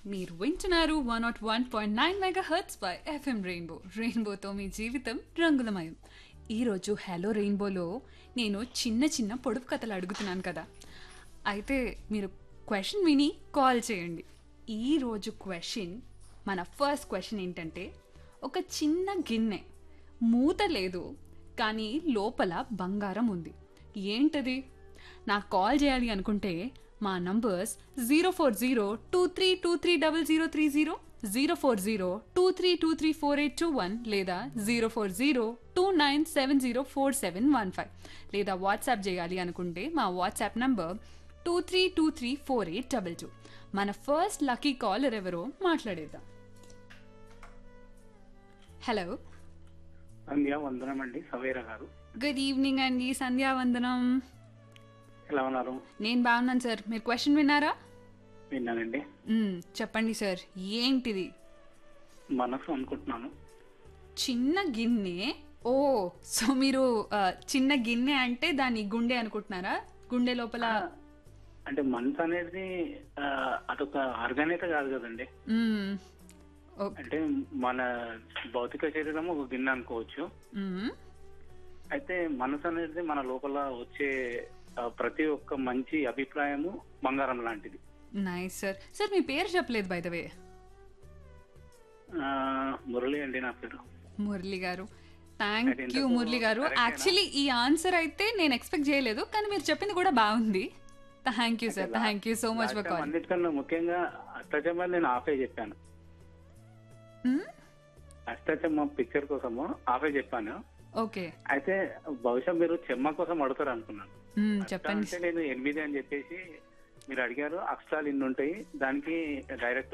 మీరు వింటున్నారు one not one point nine megahertz by FM Rainbow రెయిన్బోతో మీ జీవితం రంగులమయం ఈరోజు హలో రెయిన్బోలో నేను చిన్న చిన్న పొడుపు కథలు అడుగుతున్నాను కదా అయితే మీరు క్వశ్చన్ విని కాల్ చేయండి ఈరోజు క్వశ్చన్ మన ఫస్ట్ క్వశ్చన్ ఏంటంటే ఒక చిన్న గిన్నె మూత లేదు కానీ లోపల బంగారం ఉంది ఏంటది నాకు కాల్ చేయాలి అనుకుంటే మా numbers zero four zero two three two three double zero three zero zero four zero two three two three four eight two one లేదా zero four zero two nine seven zero four seven one five లేదా WhatsApp చేయాలి అనుకుంటే మా WhatsApp number two three two three four eight double two మన first lucky caller ఎవరో మాట్లాడేద్దాం hello సంధ్య వందనం అండి సవేరా గారు గుడ్ ఈవినింగ్ అండి సంధ్యావందనం ఎలా ఉన్నారు నేను బాగున్నాను సార్ మీరు క్వశ్చన్ విన్నారా విన్నానండి మ్మ్, చెప్పండి సార్ ఏంటిది మనసు అనుకుంటున్నాను చిన్న గిన్నె ఓ సో మీరు ఆ, చిన్న గిన్నె అంటే దాని గుండె అనుకుంటున్నారా గుండె లోపల అంటే మనసు అనేది ఆ, అదొక ఆర్గాన్ అయితే కాదు కదండి మ్మ్, ఓ- అంటే మన భౌతిక శరీరం ఒక గిన్నె అనుకోవచ్చు మ్మ్, అయితే మనసు అనేది మన లోపల వచ్చే ఆ, ప్రతి ఒక్క మంచి అభిప్రాయము బంగారం లాంటిది నైస్ సార్ సార్ మీ పేరు చెప్పలేదు బై ద వే ఆ, మురళి అండి నా పేరు మురళి గారు థ్యాంక్ అది యూ ఇంతకు మురళి గారు correct ఏనా? యాక్చువల్లీ ఈ ఆన్సర్ అయితే నేను ఎక్స్పెక్ట్ చేయలేదు కానీ మీరు చెప్పింది కూడా బాగుంది thank you sir thank you so much for Last time call అన్నిటికన్నా ముఖ్యంగా అష్టచమ్మ నేను ఆఫే చెప్పాను అష్టచమ్మ పిక్చర్ కోసము ఆఫే చెప్పాను ఓకే అయితే బహుశా మీరు చెమ్మ కోసం అడుగుతారు అనుకున్నాను చెప్పండి అంటే నేను ఎనిమిది అని చెప్పేసి మీరు అడిగారు అక్షరాలు ఇన్ని ఉంటాయి దానికి డైరెక్ట్